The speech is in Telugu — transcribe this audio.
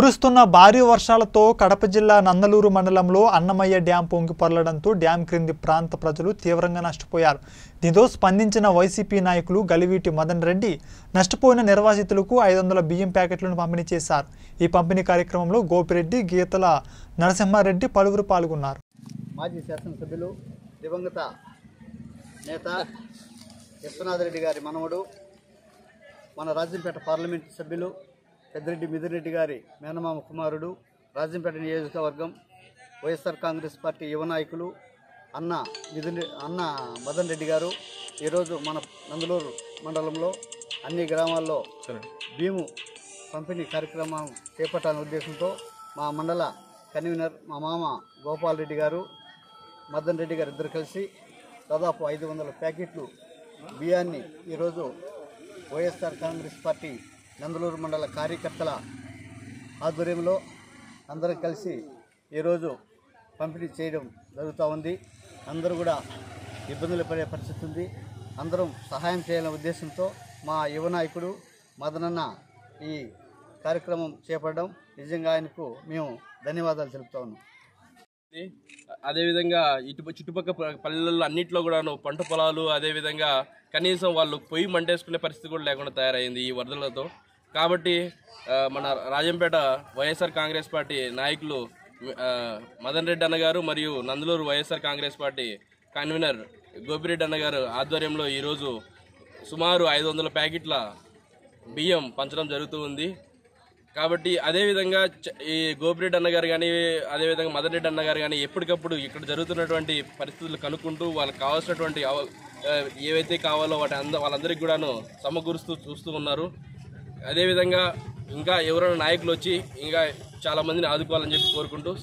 కురుస్తున్న భారీ వర్షాలతో కడప జిల్లా నందలూరు మండలంలో అన్నమయ్య డ్యాం పొంగి పొరలడంతో డ్యాం క్రింది ప్రాంత ప్రజలు తీవ్రంగా నష్టపోయారు దీంతో స్పందించిన వైసీపీ నాయకులు గలివీటి మదన్ రెడ్డి నష్టపోయిన నిర్వాసితులకు ఐదు వందల బియ్యం ప్యాకెట్లను పంపిణీ చేశారు ఈ పంపిణీ కార్యక్రమంలో గోపిరెడ్డి గీతల నరసింహారెడ్డి పలువురు పాల్గొన్నారు మాజీ శాసనసభ్యులు దివంగత నేత విశ్వనాథరెడ్డి గారి మనవడు మన రాజంపేట పార్లమెంట్ సభ్యులు పెద్దిరెడ్డి మిదిరెడ్డి గారి మేనమామ కుమారుడు రాజంపేట నియోజకవర్గం వైఎస్ఆర్ కాంగ్రెస్ పార్టీ యువ నాయకులు అన్న మిథున్ అన్న మదన్ రెడ్డి గారు ఈరోజు మన నందలూరు మండలంలో అన్ని గ్రామాల్లో భీము పంపిణీ కార్యక్రమం చేపట్టాలనే ఉద్దేశంతో మా మండల కన్వీనర్ మా మామ గోపాల్ రెడ్డి గారు మదన్ రెడ్డి గారు ఇద్దరు కలిసి దాదాపు ఐదు వందల ప్యాకెట్లు బియ్యాన్ని ఈరోజు వైఎస్ఆర్ కాంగ్రెస్ పార్టీ నందలూరు మండల కార్యకర్తల ఆధ్వర్యంలో అందరం కలిసి ఈరోజు పంపిణీ చేయడం జరుగుతూ ఉంది అందరూ కూడా ఇబ్బందులు పడే పరిస్థితి ఉంది అందరం సహాయం చేయాలనే ఉద్దేశంతో మా యువ నాయకుడు మదనన్న ఈ కార్యక్రమం చేపట్టడం నిజంగా ఆయనకు మేము ధన్యవాదాలు తెలుపుతా ఉన్నాం ఉంది. అదేవిధంగా ఇటు చుట్టుపక్కల ప- పల్లెల్లో అన్నింటిలో కూడా పంట పొలాలు అదేవిధంగా కనీసం వాళ్ళు పొయ్యి మంటేసుకునే పరిస్థితి కూడా లేకుండా తయారైంది ఈ వరదలతో కాబట్టి ఆ, మన రాజంపేట వైఎస్ఆర్ కాంగ్రెస్ పార్టీ నాయకులు ఆ, మదన్ రెడ్డి అన్న గారు మరియు Nandaluru YSR Congress party convener Gopireddy అన్న గారు ఆధ్వర్యంలో ఈరోజు సుమారు ఐదు వందల ప్యాకెట్ల బియ్యం పంచడం జరుగుతూ ఉంది కాబట్టి అదేవిధంగా చ- ఈ గోపిరెడ్డి అన్న గారు కానీ అదేవిధంగా మదన్ రెడ్డి అన్న గారు కానీ ఎప్పటికప్పుడు ఇక్కడ జరుగుతున్నటువంటి పరిస్థితులు కనుక్కుంటూ వాళ్ళకి కావాల్సినటువంటి అవ- ఆ, ఏవైతే కావాలో వాటి అంద వాళ్ళందరికీ కూడాను సమకూరుస్తూ చూస్తూ ఉన్నారు అదేవిధంగా ఇంకా ఎవరైనా నాయకులు వచ్చి ఇంకా చాలా మందిని ఆదుకోవాలని చెప్పి కోరుకుంటూ